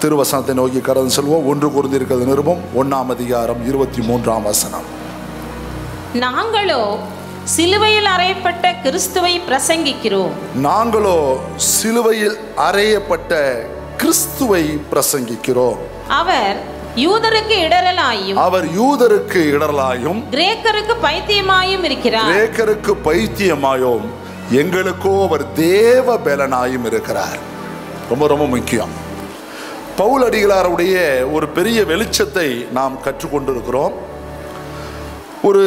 திருவசனத்தை நோக்கி கடந்து செல்வோம் ஒன்று குருந்திருக்கிறது நிருபம் ஒன்றாம் அதிகாரம் இருபத்தி மூன்றாம் வசனம் நாங்களோ சிலுவையில் அறையப்பட்ட கிறிஸ்துவை பிரசங்கிக்கிறோம் நாங்களோ சிலுவையில் அறையப்பட்ட கிறிஸ்துவை பிரசங்கிக்கிறோம் அவர் யூதருக்கு இடரலாயும் அவர் யூதருக்கு இடரலாயும் கிரேக்கருக்கு பைத்தியமாயும் இருக்கிறார் கிரேக்கருக்கு பைத்தியமாயும் எங்களுக்கோ அவர் தேவ பலனாயும் இருக்கிறார் ரொம்ப ரொம்ப முக்கியம் பவுல் அடிகளாருடைய ஒரு பெரிய வெளிச்சத்தை நாம் கற்றுக்கொண்டிருக்கிறோம் ஒரு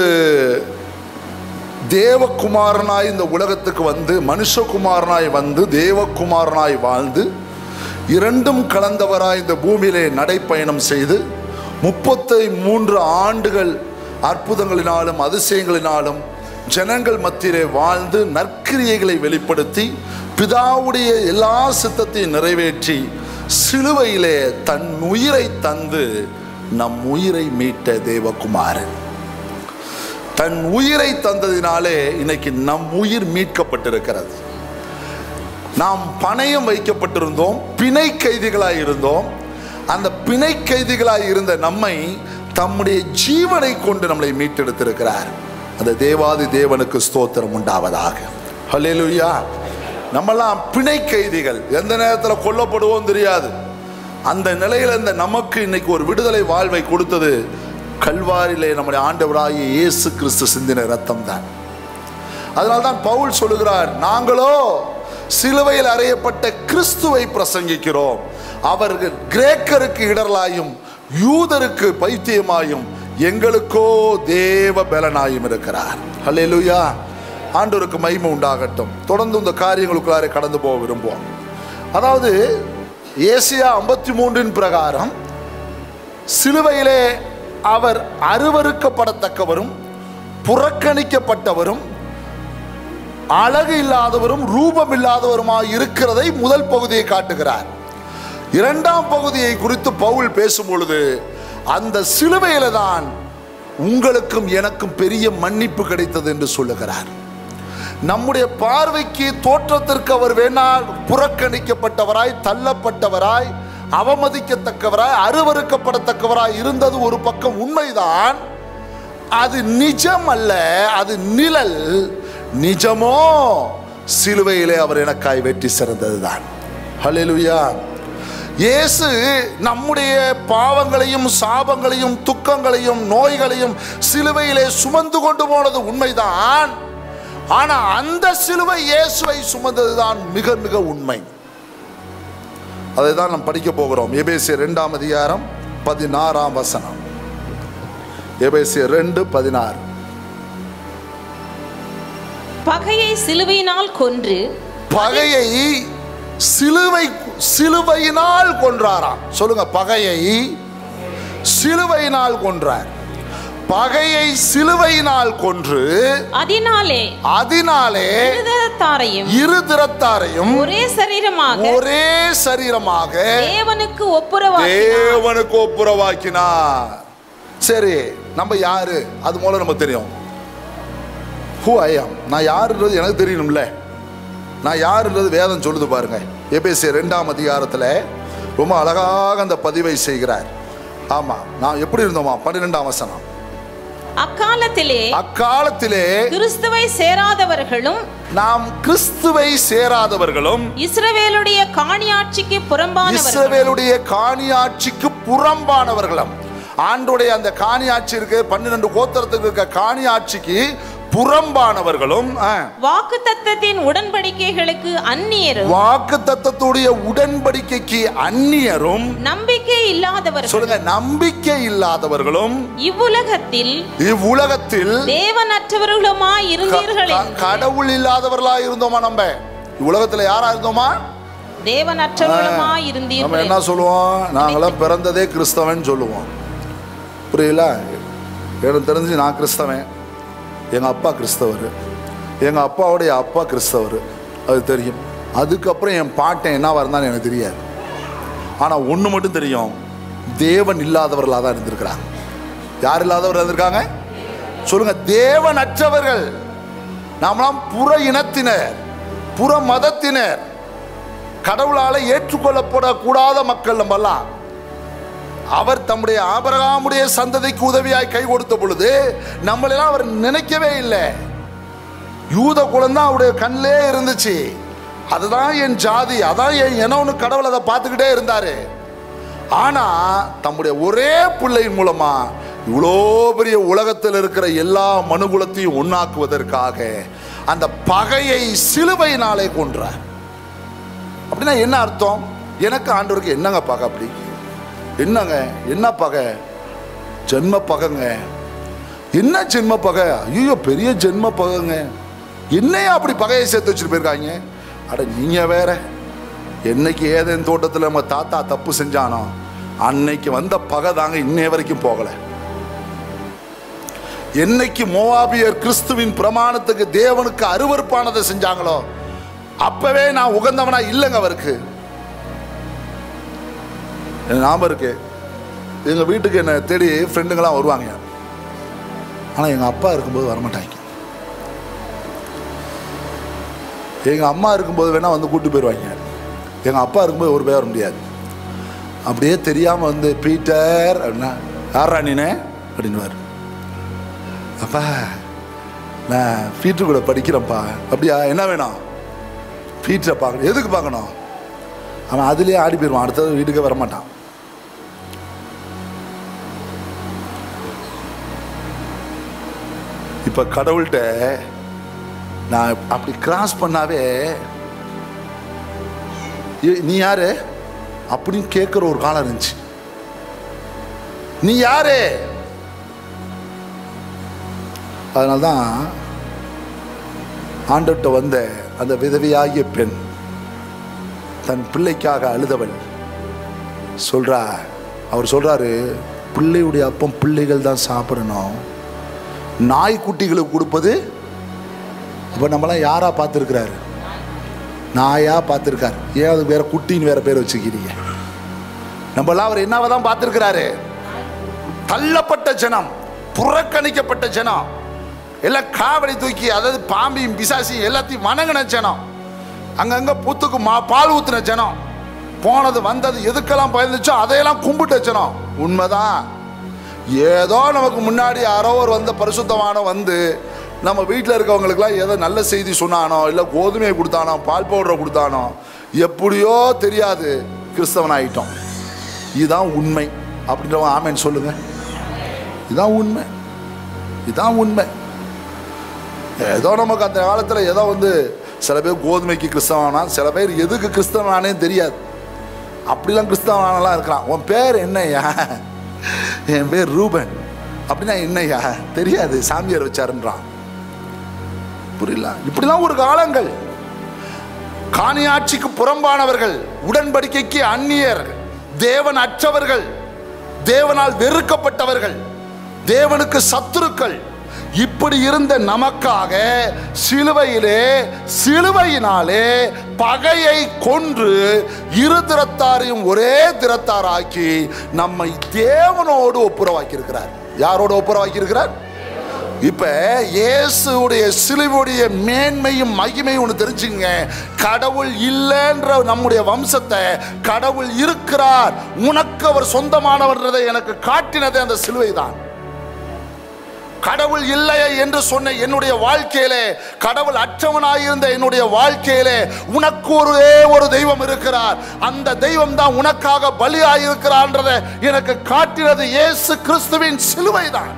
தேவகுமாரனாய் இந்த உலகத்துக்கு வந்து மனுஷகுமாரனாய் வந்து தேவகுமாரனாய் வாழ்ந்து இரண்டும் கலந்தவராய் இந்த பூமியிலே நடைப்பயணம் செய்து முப்பத்தி மூன்று ஆண்டுகள் அற்புதங்களினாலும் அதிசயங்களினாலும் ஜனங்கள் மத்தியிலே வாழ்ந்து நற்கிரியைகளை வெளிப்படுத்தி பிதாவுடைய எல்லா சித்தத்தையும் நிறைவேற்றி சிலுவையிலே தன் உயிரை தந்து நம் உயிரை மீட்ட தேவகுமாரன் தன் உயிரை தந்ததினாலே இன்னைக்கு நம் உயிர் மீட்கப்பட்டிருக்கிறது நாம் பணயம் வைக்கப்பட்டிருந்தோம் பிணை கைதிகளாய் இருந்தோம் அந்த பிணை கைதிகளாய் இருந்த நம்மை தம்முடைய ஜீவனை கொண்டு நம்மளை மீட்டெடுத்திருக்கிறார் அந்த தேவாதி தேவனுக்கு ஸ்தோத்திரம் உண்டாவதாக ஹல்லேலூயா நம்மெல்லாம் பிணை கைதிகள் எந்த நேரத்தில் கொல்லப்படுவோம் தெரியாது அந்த நிலையில இந்த நமக்கு இன்னைக்கு ஒரு விடுதலை வாழ்வை கொடுத்தது கல்வாரிலே நம்முடைய ஆண்டவராகிய இயேசு கிறிஸ்து சிந்தின ரத்தம் தான் அதனால்தான் பவுல் சொல்லுகிறார் நாங்களோ சிலுவையில் அறையப்பட்ட கிறிஸ்துவை பிரசங்கிக்கிறோம் அவர்கள் கிரேக்கருக்கு இடரலாயும் யூதருக்கு பைத்தியமாயும் எங்களுக்கோ தேவ பலனாயும் இருக்கிறார் ஹல்லேலூயா ஆண்டவருக்கு மகிமை உண்டாகட்டும் தொடர்ந்து இந்த காரியங்களுக்குள்ளாரே கடந்து போக விரும்புவோம் அதாவது ஏசியா ஐம்பத்தி மூன்றின் பிரகாரம் சிலுவையிலே அவர் அருவருக்கப்படத்தக்கவரும் புறக்கணிக்கப்பட்டவரும் அழகு இல்லாதவரும் ரூபம் இல்லாதவருமாய் இருக்கிறதை முதல் பகுதியை காட்டுகிறார் இரண்டாம் பகுதியை குறித்து பவுல் பேசும் பொழுது அந்த சிலுவையில தான் உங்களுக்கும் எனக்கும் பெரிய மன்னிப்பு கிடைத்தது என்று சொல்லுகிறார் நம்முடைய பார்வைக்கு தோற்றத்திற்கு அவர் வேணால் புறக்கணிக்கப்பட்டவராய் தள்ளப்பட்டவராய் அவமதிக்கத்தக்கவராய் அருவருக்கப்படத்தக்கவராய் இருந்தது ஒரு பக்கம் உண்மைதான் அது நிஜம் அல்ல அது நிழல் நிஜமோ சிலுவையிலே அவர் எனக்காய் வெற்றி சிறந்ததுதான் ஹalleluya இயேசு நம்முடைய பாவங்களையும் சாபங்களையும் துக்கங்களையும் நோய்களையும் சிலுவையிலே சுமந்து கொண்டு போனது உண்மைதான் ஆனா அந்த சிலுவை இயேசுவை சுமந்ததுதான் மிக மிக உண்மை அதை தான் நாம் படிக்க போகிறோம் எபேசியர் இரண்டாம் அதிகாரம் பதினாறாம் வசனம் எபேசியர் ரெண்டு பதினாறு பகையை சிலுவையினால் கொன்று பகையை சிலுவை சிலுவையினால் கொன்றாராம் சொல்லுங்க பகையை சிலுவையினால் கொன்றார் பகையை சிலுவையினால் கொன்று அதனாலே அதனாலே இருதயத்தாரையும் இரு திறத்தாரையும் ஒரே சரீரமாக ஒரே சரீரமாக தேவனுக்கு ஒப்புரவாக்கினார் தேவனுக்கு ஒப்புரவாக்கினார் சரி நம்ம யாரு அது மூலம் நமக்கு தெரியும் ஹூ ஐயாம் நான் யாருன்றது எனக்கு தெரியணும்ல நான் யாருன்றது வேதம் சொல்லுது பாருங்க எபேசிய ரெண்டாம் அதிகாரத்தில் ரொம்ப அழகாக அந்த பதிவை செய்கிறார் ஆமா நான் எப்படி இருந்தோமா பன்னிரெண்டாம் வசனம் அக்காலத்திலே அக்காலத்திலே கிறிஸ்துவை சேராதவர்களும் நாம் கிறிஸ்துவை சேராதவர்களும் இஸ்ரவேலுடைய காணியாட்சிக்கு புறம்பானவர்களும் இஸ்ரவேலுடைய காணியாட்சிக்கு புறம்பானவர்களும் ஆண்டுடைய அந்த காணியாட்சி இருக்கு பன்னிரண்டு கோத்திரத்துக்கு இருக்க காணியாட்சிக்கு புறம்பானவர்களும் வாக்கு தத்தத்தின் உடன்படிக்கைகளுக்கு அந்நியரும் வாக்கு தத்தத்துடைய உடன்படிக்கைக்கு அந்நியரும் நம்பிக்கை இல்லாதவர்கள் சொல்லுங்க நம்பிக்கை இல்லாதவர்களும் இவ்வுலகத்தில் இவ்வுலகத்தில் தேவனற்றவர்களுமாய் க- இருந்தீர்கள் க- கடவுள் இல்லாதவர்களா இருந்தோமா நம்ம இவ்வுலகத்துல யாரா இருந்தோமா தேவனற்றவர்களுமாய் நம்ம இருந்தீர்கள் என்ன சொல்லுவோம் நாங்களாம் பிறந்ததே கிறிஸ்தவன் சொல்லுவோம் புரியல எனக்கு தெரிஞ்சு நான் கிறிஸ்தவன் எங்கள் அப்பா கிறிஸ்தவர் எங்கள் அப்பாவுடைய அப்பா கிறிஸ்தவர் அது தெரியும் அதுக்கப்புறம் என் பாட்டன் என்னவா இருந்தான்னு எனக்கு தெரியாது ஆனால் ஒன்று மட்டும் தெரியும் தேவன் இல்லாதவர்களாக தான் இருந்திருக்கிறாங்க யார் இல்லாதவர் இருந்திருக்காங்க சொல்லுங்க தேவன் அற்றவர்கள் நாமெல்லாம் புற இனத்தினர் புற மதத்தினர் கடவுளால ஏற்றுக்கொள்ளப்படக்கூடாத மக்கள் நம்மெல்லாம் அவர் தம்முடைய ஆபரகாமுடைய சந்ததிக்கு உதவியாய் கை கொடுத்த பொழுது நம்மளெல்லாம் அவர் நினைக்கவே இல்லை யூத குலம் தான் அவருடைய கண்ணிலே இருந்துச்சு அதுதான் என் ஜாதி அதான் என் இனம்னு கடவுள் அதை பார்த்துக்கிட்டே இருந்தாரு ஆனா தம்முடைய ஒரே பிள்ளை மூலமா இவ்வளோ பெரிய உலகத்தில் இருக்கிற எல்லா மனுகுலத்தையும் ஒண்ணாக்குவதற்காக அந்த பகையை சிலுவையினாலே கொன்றார் அப்படின்னா என்ன அர்த்தம் எனக்கு ஆண்டவருக்கு என்னங்க பகை அப்படி என்னங்க என்ன பகை ஜென்ம பகைங்க என்ன ஜென்ம பகை ஐயோ பெரிய ஜென்ம பகைங்க என்னையா அப்படி பகையை சேர்த்து வச்சுட்டு போயிருக்காங்க அட நீங்க வேற என்னைக்கு ஏதேன் தோட்டத்தில் நம்ம தாத்தா தப்பு செஞ்சானோ அன்னைக்கு வந்த பகை தாங்க இன்னைய வரைக்கும் போகலை என்னைக்கு மோவாபியர் கிறிஸ்துவின் பிரமாணத்துக்கு தேவனுக்கு அருவருப்பானதை செஞ்சாங்களோ அப்பவே நான் உகந்தவனா இல்லைங்க அவருக்கு எனக்கு ஞாபகம் இருக்கு எங்க வீட்டுக்கு என்னை தேடி ஃப்ரெண்டுங்களாம் வருவாங்க ஆனா எங்க அப்பா இருக்கும்போது வரமாட்டாங்க எங்க அம்மா இருக்கும்போது வேணா வந்து கூட்டு போயிடுவாங்க எங்க அப்பா இருக்கும்போது ஒரு பேர் வர முடியாது அப்படியே தெரியாம வந்து பீட்டர் அப்படின்னா யாரா நீனே அப்படின்னுவார் அப்பா நான் பீட்டர் கூட படிக்கிறேன்ப்பா அப்படியா என்ன வேணும் பீட்டரை பார்க்கணும் எதுக்கு பார்க்கணும் அவன் அதுலேயே ஆடி போயிடுவான் அடுத்தது வீட்டுக்கே வரமாட்டான் இப்போ கடவுள்கிட்ட நான் அப்படி கிராஸ் பண்ணாவே "ஏய், நீ யாரு அப்படின்னு கேட்குற ஒரு காலம் இருந்துச்சு நீ யாரு அதனால தான் ஆண்டவர்கிட்ட வந்த அந்த விதவையாகிய பெண் தன் பிள்ளைக்காக அழுதவள் சொல்றா அவர் சொல்றாரு பிள்ளையுடைய அப்பம் பிள்ளைகள் தான் சாப்பிடணும் நாய்க்குட்டிகளுக்கு கொடுப்பது அப்போ நம்மளாம் யாரா பார்த்துருக்கிறாரு நாயா பார்த்துருக்காரு ஏன் அது வேற குட்டின்னு வேற பேர் வச்சுக்கிறீங்க நம்மளாம் அவர் என்னவை தான் பார்த்துருக்கிறாரு தள்ளப்பட்ட ஜனம் புறக்கணிக்கப்பட்ட ஜனம் எல்லாம் காவடி தூக்கி அதாவது பாம்பியும் பிசாசியும் எல்லாத்தையும் வணங்கின ஜனம் அங்கங்க புத்துக்கு மா பால் ஊத்துன ஜனம் போனது வந்தது எதுக்கெல்லாம் பயந்துச்சோ அதையெல்லாம் கும்பிட்ட ஜனம் உண்மைதான் ஏதோ நமக்கு முன்னாடி யாரோ ஒரு வந்த பரிசுத்தமான வந்து நம்ம வீட்டில் இருக்கவங்களுக்குலாம் ஏதோ நல்ல செய்தி சொன்னானோ இல்லை கோதுமையை கொடுத்தானோ பால் பவுடரை கொடுத்தானோ எப்படியோ தெரியாது கிறிஸ்தவன் ஆயிட்டோம் இதுதான் உண்மை அப்படின்றவங்க ஆமேன்னு சொல்லுங்க இதுதான் உண்மை இதுதான் உண்மை ஏதோ நமக்கு அந்த காலத்தில் ஏதோ வந்து சில பேர் கோதுமைக்கு கிறிஸ்தவனா சில பேர் எதுக்கு கிறிஸ்தவனானே தெரியாது அப்படிலாம் கிறிஸ்தவனானலாம் இருக்கிறான் உன் பேர் என்னய்யா என் பேர் ரூபன் அப்படின்னா என்னய்யா தெரியாது சாமியார் வச்சாருன்றான் புரியல இப்படிலாம் ஒரு காலங்கள் காணியாட்சிக்கு புறம்பானவர்கள் உடன்படிக்கைக்கு அந்நியர் தேவன் அற்றவர்கள் தேவனால் வெறுக்கப்பட்டவர்கள் தேவனுக்கு சத்துருக்கள் இப்படி இருந்த நமக்காக சிலுவையிலே சிலுவையினாலே பகையை கொன்று இரு திறத்தாரையும் ஒரே திறத்தாராக்கி நம்மை தேவனோடு ஒப்புரவாக்கி இருக்கிறார் யாரோடு ஒப்புரவாக்கி இருக்கிறார் இப்ப இயேசுடைய சிலுவையுடைய மேன்மையும் மகிமையும் ஒன்று தெரிஞ்சுங்க கடவுள் இல்லைன்ற நம்முடைய வம்சத்தை கடவுள் இருக்கிறார் உனக்கு அவர் சொந்தமானவர்ன்றதை எனக்கு காட்டினதே அந்த சிலுவை தான் கடவுள் இல்லையே என்று சொன்ன என்னுடைய வாழ்க்கையிலே கடவுள் அற்றவனாயிருந்த என்னுடைய வாழ்க்கையிலே உனக்கு ஒரே ஒரு தெய்வம் இருக்கிறார் அந்த தெய்வம் தான் உனக்காக பலியாயிருக்கிறான்றதை எனக்கு காட்டினது இயேசு கிறிஸ்துவின் சிலுவை தான்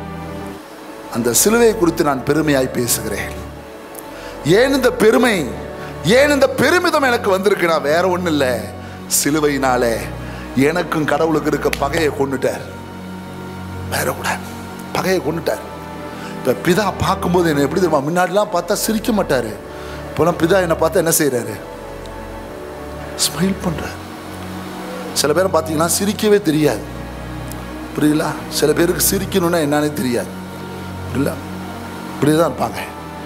அந்த சிலுவை குறித்து நான் பெருமையாய் பேசுகிறேன் ஏன் இந்த பெருமை ஏன் இந்த பெருமிதம் எனக்கு வந்திருக்குன்னா வேற ஒன்றும் இல்லை சிலுவையினாலே எனக்கும் கடவுளுக்கு இருக்க பகையை கொண்டுட்டார் வேற கூட பகையை கொண்டுட்டார் இப்போ பிதா பார்க்கும்போது என்னை எப்படி தெரியுமா முன்னாடிலாம் பார்த்தா சிரிக்க மாட்டார் இப்போலாம் பிதா என்னை பார்த்தா என்ன செய்கிறாரு ஸ்மைல் பண்ணுறாரு சில பேரை பார்த்தீங்கன்னா சிரிக்கவே தெரியாது புரியுங்களா சில பேருக்கு சிரிக்கணும்னா என்னன்னே தெரியாது புரியல இப்படியே தான் இருப்பாங்க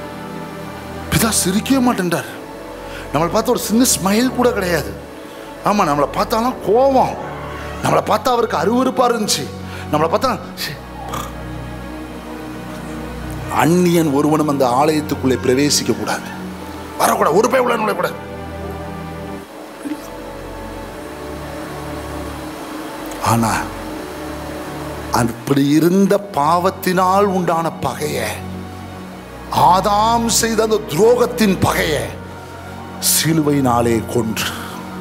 பிதா சிரிக்கவே மாட்டேன்றார் நம்மளை பார்த்த ஒரு சின்ன ஸ்மைல் கூட கிடையாது ஆமாம் நம்மளை பார்த்தாலும் கோவம் நம்மளை பார்த்தா அவருக்கு அருவருப்பாக இருந்துச்சு நம்மளை பார்த்தா ச்சே. அந்நியன் ஒருவனும் அந்த ஆலயத்துக்குள்ளே பிரவேசிக்க கூடாது வரக்கூடாது ஒரு பய உள்ள நுழையக்கூடாது ஆனா அப்படி இருந்த பாவத்தினால் உண்டான பகைய ஆதாம் செய்த அந்த துரோகத்தின் பகைய சிலுவையினாலே கொன்று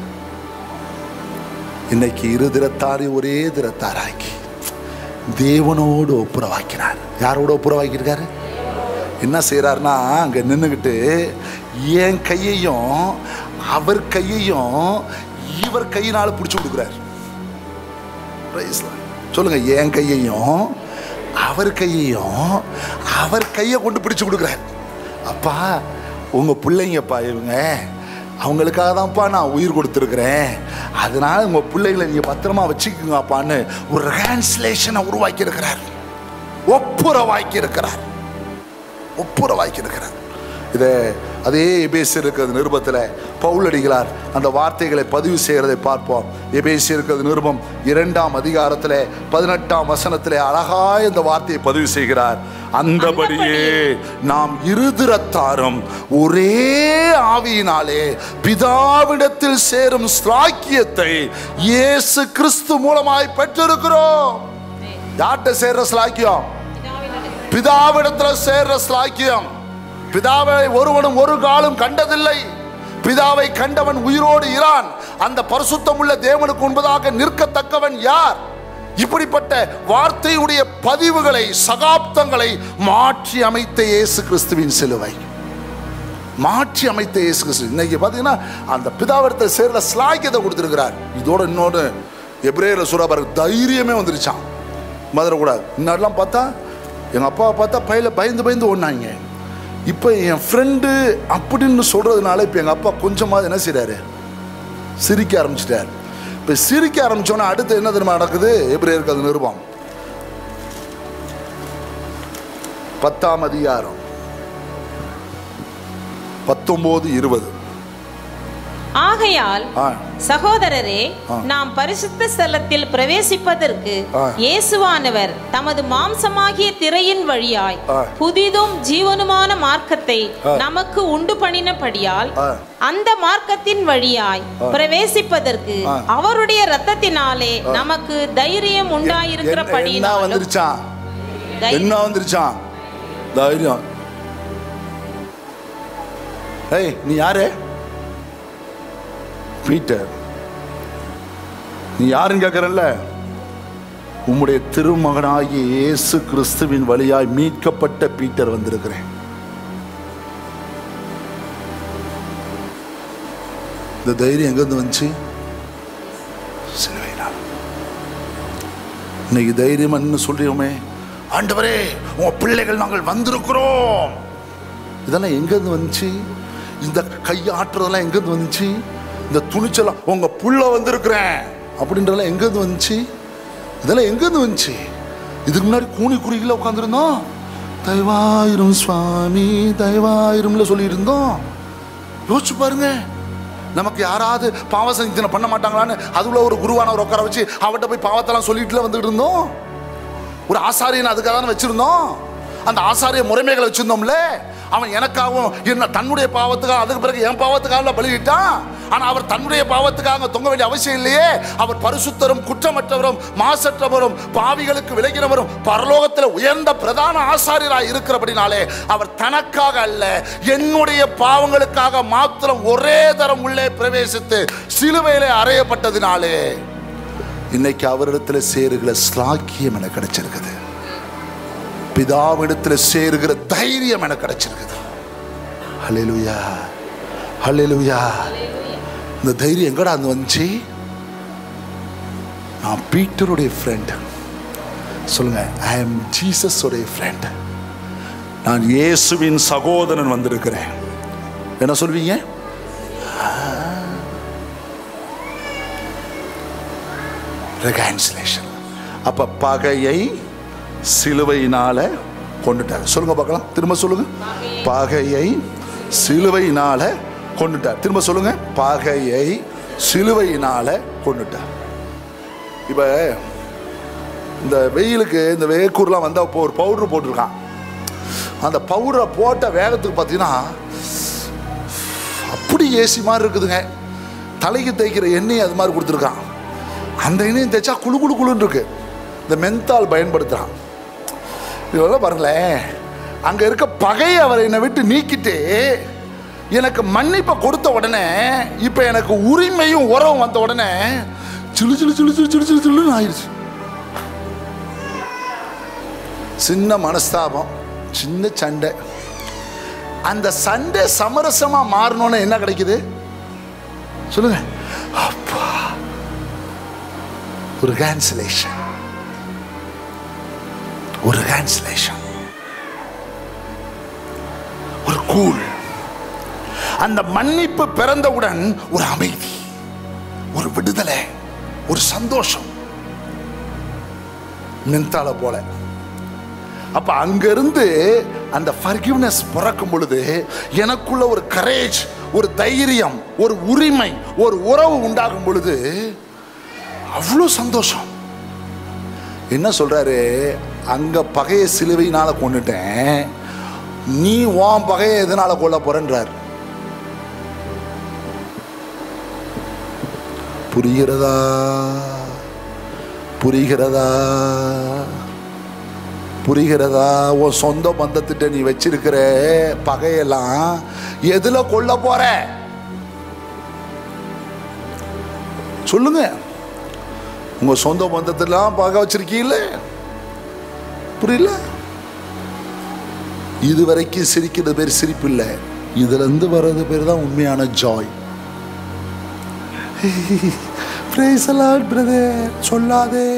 இன்னைக்கு இரு திறத்தாரை ஒரே திறத்தாராக்கி தேவனோடு ஒப்புரவாக்கினார் யாரோட ஒப்புரவாக்கியிருக்காரு என்ன செய்கிறாருன்னா அங்கே நின்றுக்கிட்டு என் கையையும் அவர் கையையும் இவர் கையினால பிடிச்சு கொடுக்குறாரு Praise Lord. சொல்லுங்க என் கையையும் அவர் கையையும் அவர் கையை கொண்டு பிடிச்சு கொடுக்குறாரு அப்பா உங்க பிள்ளைங்கப்பா இவங்க அவங்களுக்காக தான்ப்பா நான் உயிர் கொடுத்துருக்குறேன் அதனால உங்க பிள்ளைகளை நீங்க பத்திரமா வச்சுக்கோங்கப்பான்னு ஒரு டிரான்ஸ்லேஷனை உருவாக்கி இருக்கிறார் ஒப்புரவாக்கி இருக்கிறார் ஒப்புரவாக்கி இருக்கிறார் இதை அதே எபேசியர் இருக்கிறது நிருபத்தில் பவுலடிகளார் அந்த வார்த்தைகளை பதிவு செய்கிறதை பார்ப்போம் எபேசியர் இருக்கிறது நிருபம் இரண்டாம் அதிகாரத்தில் பதினெட்டாம் வசனத்தில் அழகாய் இந்த வார்த்தையை பதிவு செய்கிறார் அந்தபடியே நாம் இருதிரத்தாரும் ஒரே ஆவியினாலே பிதாவிடத்தில் சேரும் ஸ்லாக்கியத்தை இயேசு கிறிஸ்து மூலமாய் பெற்றிருக்கிறோம் யார்கிட்ட சேர்ற ஸ்லாக்கியம் பிதாவிடத்துல சேர்ற ஸ்லாக்கியம் பிதாவை ஒருவனும் ஒரு காலம் கண்டதில்லை பிதாவை கண்டவன் உயிரோடு இரான் அந்த பரிசுத்தம் உள்ள தேவனுக்கு முன்பதாக நிற்கத்தக்கவன் யார் இப்படிப்பட்ட வார்த்தையுடைய பதிவுகளை சகாப்தங்களை மாற்றி அமைத்த இயேசு கிறிஸ்துவின் சிலுவை மாற்றி அமைத்த இயேசு கிறிஸ்து இன்னைக்கு பார்த்தீங்கன்னா அந்த பிதாவிடத்தை சேர்ந்த ஸ்லாக்கியத்தை கொடுத்துருக்கிறார் இதோட இன்னொன்று எப்ரேல சுறாபாரு தைரியமே வந்துருச்சான் மதுரக்கூடாது முன்னாடிலாம் பார்த்தா எங்கள் அப்பாவை பார்த்தா பையில பயந்து பயந்து ஓடினாங்க இப்போ என் ஃப்ரெண்டு அப்படின்னு சொல்கிறதுனால இப்போ எங்கள் அப்பா கொஞ்சமாவது என்ன செய்கிறாரு சிரிக்க ஆரம்பிச்சிட்டார் இப்போ சிரிக்க ஆரம்பிச்சோன்னா அடுத்து என்ன தெரியுமா நடக்குது எப்படி அது நிருபம் பத்தாம் அதிகாரம் பத்தொன்பது இருபது ஆகையால் ஆ சகோதரரே ஆ. நாம் பரிசுத்த ஸ்தலத்தில் பிரவேசிப்பதற்கு ஆ. இயேசுவானவர் தமது மாம்சமாகிய திரையின் வழியாய் ஆ. புதிதும் ஜீவனுமான மார்க்கத்தை நமக்கு உண்டு பண்ணினபடியால் ஆ. அந்த மார்க்கத்தின் வழியாய் பிரவேசிப்பதற்கு ஆ. அவருடைய ரத்தத்தினாலே நமக்கு தைரியம் என்ன உண்டாயிருக்கிறபடியினாலும் வந்துருச்சான் தை- என்ன வந்துருச்சான் தைரியம் ஏய் நீ யாரு பீட்டர் நீ யாருன்னு கேட்கறல்ல உம்முடைய திருமகனாகிய இயேசு கிறிஸ்துவின் வழியாய் மீட்கப்பட்ட பீட்டர் வந்திருக்கிறேன் இந்த தைரியம் எங்கிருந்து வந்துச்சு சிலுவையினால் இன்னைக்கு தைரியம் என்ன சொல்றோமே ஆண்டவரே உங்க பிள்ளைகள் நாங்கள் வந்திருக்கிறோம் இதெல்லாம் எங்கேருந்து வந்துச்சு இந்த கையாட்டுறதெல்லாம் எங்கேருந்து வந்துச்சு இந்த துணிச்சலாம் உங்க புள்ள வந்திருக்கிறேன் அப்படின்றதெல்லாம் எங்கேருந்து வந்துச்சு இதெல்லாம் எங்கேருந்து வந்துச்சு இதுக்கு முன்னாடி கூனி குறுகில உட்காந்துருந்தோம் தயவாயிரும் சுவாமி தயவாயிரும்ல சொல்லியிருந்தோம் யோசிச்சு பாருங்க நமக்கு யாராவது பாவ சங்கீதனை பண்ண மாட்டாங்களான்னு அதுல ஒரு குருவானவர் உட்கார வச்சு அவர்கிட்ட போய் பாவத்தெல்லாம் சொல்லிட்டுல வந்துட்டு இருந்தோம் ஒரு ஆசாரியன் அதுக்காக தானே வச்சிருந்தோம் அந்த ஆசாரிய முறைமைகளை வச்சிருந்தோம்ல அவன் எனக்காகவும் என்ன தன்னுடைய பாவத்துக்காக அதுக்கு பிறகு என் பாவத்துக்காக பலியிட்டான் ஆனா அவர் தன்னுடைய பாவத்துக்காக அங்க தொங்க வேண்டிய அவசியம் இல்லையே அவர் பரிசுத்தரும் குற்றமற்றவரும் மாசற்றவரும் பாவிகளுக்கு விலகினவரும் பரலோகத்தில் உயர்ந்த பிரதான ஆசாரியராய் இருக்கிறபடினாலே அவர் தனக்காக அல்ல என்னுடைய பாவங்களுக்காக மாத்திரம் ஒரே தரம் உள்ளே பிரவேசித்து சிலுவையிலே அறையப்பட்டதினாலே இன்னைக்கு அவரிடத்துல சேருகிற ஸ்லாக்கியம் எனக்கு கிடைச்சிருக்குது பிதாவிடத்துல சேருகிற தைரியம் எனக்கு கிடைச்சிருக்குது ஹalleluya ஹalleluya இந்த தைரியம் எங்கடா அங்க வந்துச்சு நான் பீட்டருடைய ஃப்ரெண்ட் சொல்லுங்க ஐ எம் ஜீசஸ் உடைய ஃப்ரெண்ட் நான் இயேசுவின் சகோதரன் வந்திருக்கிறேன் என்ன சொல்வீங்க ரெகான்சிலேஷன் அப்ப பகையை சிலுவையினால கொண்டுட்டார் சொல்லுங்க பார்க்கலாம் திரும்ப சொல்லுங்க பகையை சிலுவையினால கொண்டுட்டார் திரும்ப சொல்லுங்க பகையை சிலுவையினால கொண்டுட்டார் இப்ப இந்த வெயிலுக்கு இந்த வேக்கூர்லாம் வந்தா இப்போ ஒரு பவுடர் போட்டிருக்கான் அந்த பவுடரை போட்ட வேகத்துக்கு பார்த்தீங்கன்னா அப்படி ஏசி மாதிரி இருக்குதுங்க தலைக்கு தேய்க்கிற எண்ணெய் அது மாதிரி கொடுத்துருக்கான் அந்த இணையம் தேய்ச்சா குளு குளு குளுன்னு இருக்கு இந்த மென்தால் பயன்படுத்துகிறான் இதெல்லாம் பாருங்களேன் அங்கே இருக்க பகையை அவர் என்னை விட்டு நீக்கிட்டு எனக்கு மன்னிப்பை கொடுத்த உடனே இப்போ எனக்கு உரிமையும் உறவும் வந்த உடனே சிலு சிலு சிலு சிலு சிலு சிலு சிலுன்னு ஆயிடுச்சு சின்ன மனஸ்தாபம் சின்ன சண்டை அந்த சண்டை சமரசமா மாறணும்னு என்ன கிடைக்குது சொல்லுங்க அப்பா ஒரு கேன்சலேஷன் ஒரு கேன்சலேஷன் ஒரு கூல் அந்த மன்னிப்பு பிறந்தவுடன் ஒரு அமைதி ஒரு விடுதலை ஒரு சந்தோஷம் மென்தால போல அப்ப அங்கிருந்து அந்த ஃபர்கிவ்னஸ் பிறக்கும் பொழுது எனக்குள்ள ஒரு கரேஜ் ஒரு தைரியம் ஒரு உரிமை ஒரு உறவு உண்டாகும் பொழுது அவ்வளோ சந்தோஷம் என்ன சொல்றாரு அங்க பகையை சிலுவையினால கொண்டுட்டேன் நீ உன் பகையை எதனால கொல்ல போறன்றார் புரிகிறதா புரிகிறதா புரிகிறதா உன் சொந்த பந்தத்திட்ட நீ வச்சிருக்கிற பகையெல்லாம் எதுல கொல்ல போற சொல்லுங்க உங்க சொந்த பந்தத்தெல்லாம் பகை வச்சிருக்கீல்ல புரியல இது வரைக்கும் சிரிக்கிறது பேர் சிரிப்பு இல்லை இதுல இருந்து வர்றது பேர் தான் உண்மையான ஜாய் பிரதர் சொல்லாதே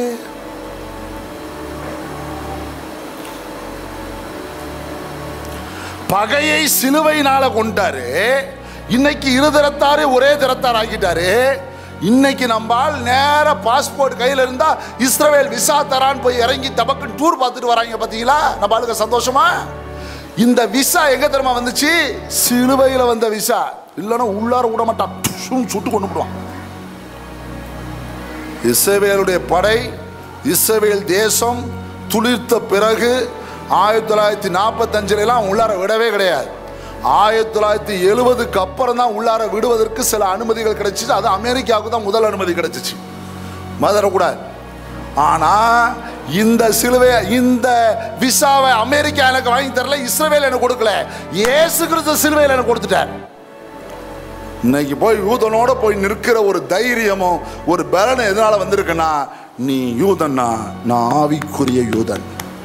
பகையை சிலுவையினால கொண்டாரு இன்னைக்கு இரு திறத்தாரு ஒரே திறத்தார் ஆக்கிட்டாரு இன்னைக்கு நம்மால் நேர பாஸ்போர்ட் கையில இருந்தா இஸ்ரவேல் விசா தரான்னு போய் இறங்கி தபக்குன்னு டூர் பார்த்துட்டு வராங்க பாத்தீங்களா நம்ம ஆளுங்க சந்தோஷமா இந்த விசா எங்க தெரியுமா வந்துச்சு சிலுவையில வந்த விசா இல்லைன்னா உள்ளார விட மாட்டான் டுஷுன்னு சுட்டு கொண்டு விடுவான் இஸ்ரவேலுடைய படை இஸ்ரவேல் தேசம் துளிர்த்த பிறகு ஆயிரத்தி தொள்ளாயிரத்தி நாற்பத்தஞ்சுல எல்லாம் உள்ளார விடவே கிடையாது ஆயிரத்தி தொள்ளாயிரத்தி எழுபதுக்கு அப்புறம் தான் உள்ளார விடுவதற்கு சில அனுமதிகள் கிடைச்சிச்சு அது அமெரிக்காவுக்கு தான் முதல் அனுமதி கிடைச்சிச்சு மதரக்கூடாது ஆனா இந்த சிலுவை இந்த விசாவை அமெரிக்கா எனக்கு வாங்கி தரல இஸ்ரவேல் எனக்கு கொடுக்கல இயேசு கிறிஸ்து சிலுவையில் எனக்கு கொடுத்துட்டார் இன்னைக்கு போய் யூதனோட போய் நிற்கிற ஒரு தைரியமும் ஒரு பலனும் எதனால வந்திருக்குன்னா நீ யூதன்னா நான் ஆவிக்குரிய யூதன்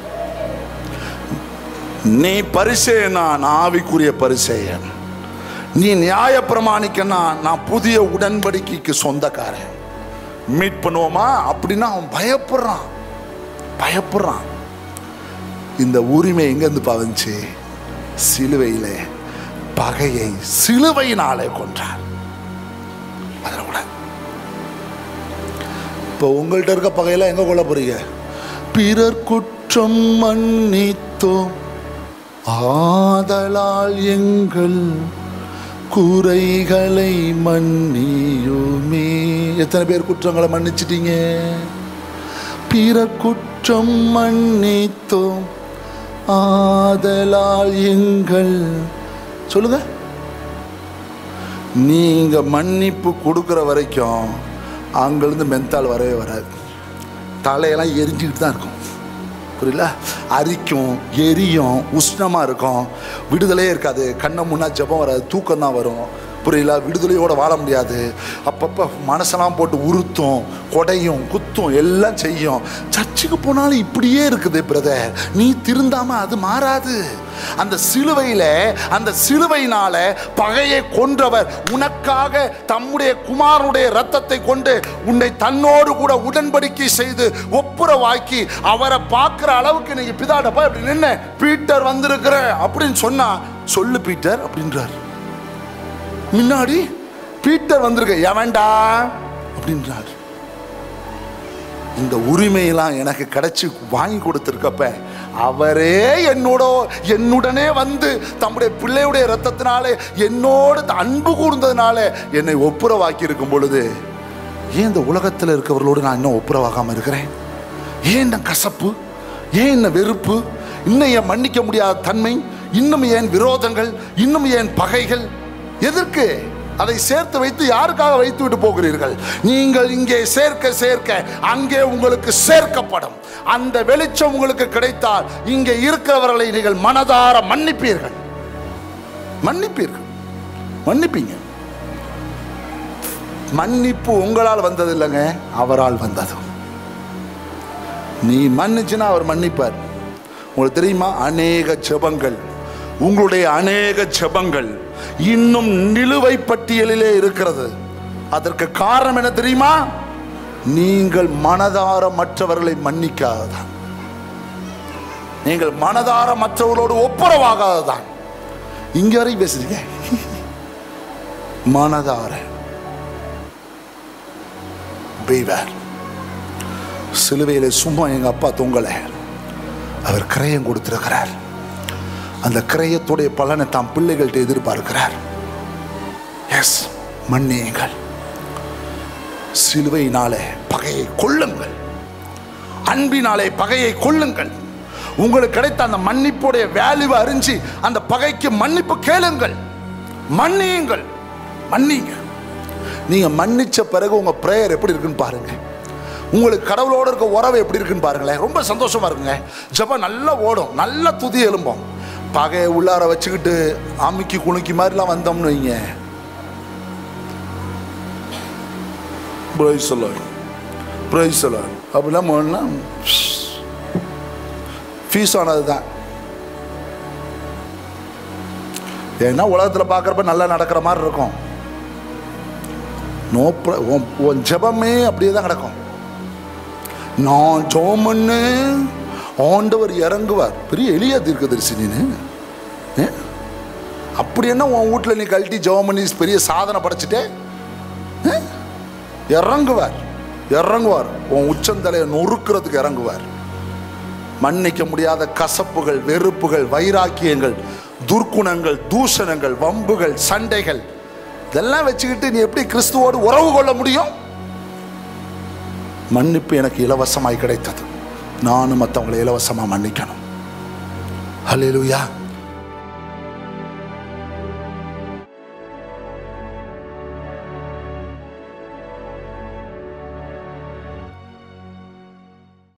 நீ பரிசேனா நான் ஆவிக்குரிய பரிசேயன் நீ நியாய பிரமாணிக்கன்னா நான் புதிய உடன்படிக்கைக்கு சொந்தக்காரன் மீட் பண்ணுவோமா அப்படின்னா அவன் பயப்படுறான் பயப்படுறான் இந்த உரிமை எங்கேருந்து பாவந்துச்சு சிலுவையிலே பகையை சிலுவையினாலே கொன்றார் அதில் கூட இப்போ உங்கள்கிட்ட இருக்க பகையெல்லாம் எங்க கொல்ல போறீங்க பிறர் குற்றம் மன்னித்தோம் ஆதலால் எங்கள் குறைகளை மன்னியுமே எத்தனை பேர் குற்றங்களை மன்னிச்சிட்டீங்க பிறர் குற்றம் மன்னித்தோம் ஆதலால் எங்கள் சொல்லுங்க நீங்க மன்னிப்பு கொடுக்குற வரைக்கும் அங்கிருந்து மென்தால் வரவே வராது தலையெல்லாம் எரிஞ்சுக்கிட்டு தான் இருக்கும் புரியல அரிக்கும் எரியும் உஷ்ணமாக இருக்கும் விடுதலையே இருக்காது கண்ணை முன்னா ஜெபம் வராது தூக்கம் தான் வரும் புரியல விடுதலையோட வாழ முடியாது அப்பப்போ மனசெல்லாம் போட்டு உறுத்தும் கொடையும் குத்தும் எல்லாம் செய்யும் சர்ச்சுக்கு போனாலும் இப்படியே இருக்குது பிரதர் நீ திருந்தாம அது மாறாது அந்த சிலுவையில அந்த சிலுவையினால பகையை கொன்றவர் உனக்காக தம்முடைய குமாரனுடைய ரத்தத்தை கொண்டு உன்னை தன்னோடு கூட உடன்படிக்கை செய்து ஒப்புரவாக்கி அவரை பார்க்கிற அளவுக்கு நீங்க பிதாடப்பா இப்படி நின்ன பீட்டர் வந்திருக்கிற அப்படின்னு சொன்னா சொல்லு பீட்டர் அப்படின்றார் முன்னாடி பீட்டர் வந்திருக்க எவன்டா அப்படின்றார் இந்த உரிமையெல்லாம் எனக்கு கிடைச்சி வாங்கி கொடுத்துருக்கப்ப அவரே என்னோட என்னுடனே வந்து தம்முடைய பிள்ளையுடைய ரத்தத்தினாலே என்னோடு அன்பு கூர்ந்ததுனால என்னை ஒப்புரவாக்கி இருக்கும் பொழுது ஏன் இந்த உலகத்தில் இருக்கவர்களோடு நான் இன்னும் ஒப்புரவாகாம இருக்கிறேன் ஏன் இந்த கசப்பு ஏன் இந்த வெறுப்பு இன்னும் ஏன் மன்னிக்க முடியாத தன்மை இன்னும் ஏன் விரோதங்கள் இன்னும் ஏன் பகைகள் எதற்கு அதை சேர்த்து வைத்து யாருக்காக வைத்து விட்டு போகிறீர்கள் நீங்கள் இங்கே சேர்க்க சேர்க்க அங்கே உங்களுக்கு சேர்க்கப்படும் அந்த வெளிச்சம் உங்களுக்கு கிடைத்தால் இங்கே இருக்கிறவர்களை நீங்கள் மனதார மன்னிப்பீர்கள் மன்னிப்பீர்கள் மன்னிப்பீங்க மன்னிப்பு உங்களால் வந்தது இல்லைங்க அவரால் வந்தது நீ மன்னிச்சுன்னா அவர் மன்னிப்பார் உங்களுக்கு தெரியுமா அநேக ஜெபங்கள் உங்களுடைய அநேக ஜெபங்கள் இன்னும் நிலுவை பட்டியலிலே இருக்கிறது அதற்கு காரணம் என்ன தெரியுமா நீங்கள் மனதார மற்றவர்களை மன்னிக்காததான் நீங்கள் மனதார மற்றவர்களோடு ஒப்புரவாகாததான் இங்க வரை பேசுறீங்க மனதார பெய்வார் சிலுவையில சும்மா எங்க அப்பா தொங்கல அவர் கிரயம் கொடுத்திருக்கிறார் அந்த கிரயத்துடைய பலனை தாம் பிள்ளைகள்ட்ட எதிர்பார்க்கிறார் எஸ் மன்னியுங்கள் சிலுவையினாலே பகையை கொள்ளுங்கள் அன்பினாலே பகையை கொள்ளுங்கள் உங்களுக்கு கிடைத்த அந்த மன்னிப்புடைய வேல்யூவை அறிஞ்சு அந்த பகைக்கு மன்னிப்பு கேளுங்கள் மன்னியுங்கள் மன்னிங்க நீங்க மன்னிச்ச பிறகு உங்க பிரேயர் எப்படி இருக்குன்னு பாருங்க உங்களுக்கு கடவுளோட இருக்க உறவு எப்படி இருக்குன்னு பாருங்களேன் ரொம்ப சந்தோஷமா இருக்குங்க ஜெபம் நல்லா ஓடும் நல்லா துதி எலும்போம் பகையை உள்ளார வச்சுக்கிட்டு அமுக்கி குலுக்கி மாதிரிலாம் வந்தோம்னு வைங்க பிரைஸ் பிரைஸ் அப்படிலாம் போனா ஃபீஸ் ஆனது தான் ஏன்னா உலகத்தில் பார்க்குறப்ப நல்லா நடக்கிற மாதிரி இருக்கும் நோ உன் ஜெபமே அப்படியே தான் கிடக்கும் நான் ஜோமன்னு ஆண்டவர் இறங்குவார் பெரிய எளிய தீர்க்கதரிசி நீனு ஏ? அப்படி என்ன உன் வீட்டில் நீ கழட்டி ஜெபம் பண்ணி பெரிய சாதனை படைச்சிட்டே ஏ? இறங்குவார் இறங்குவார் உன் உச்சந்தலையை நொறுக்கிறதுக்கு இறங்குவார் மன்னிக்க முடியாத கசப்புகள் வெறுப்புகள் வைராக்கியங்கள் துர்க்குணங்கள் தூஷணங்கள் வம்புகள் சண்டைகள் இதெல்லாம் வச்சுக்கிட்டு நீ எப்படி கிறிஸ்துவோடு உறவு கொள்ள முடியும் மன்னிப்பு எனக்கு இலவசமாய் கிடைத்தது நானும் மற்றவங்களை இலவசமாக மன்னிக்கணும் ஹalleluya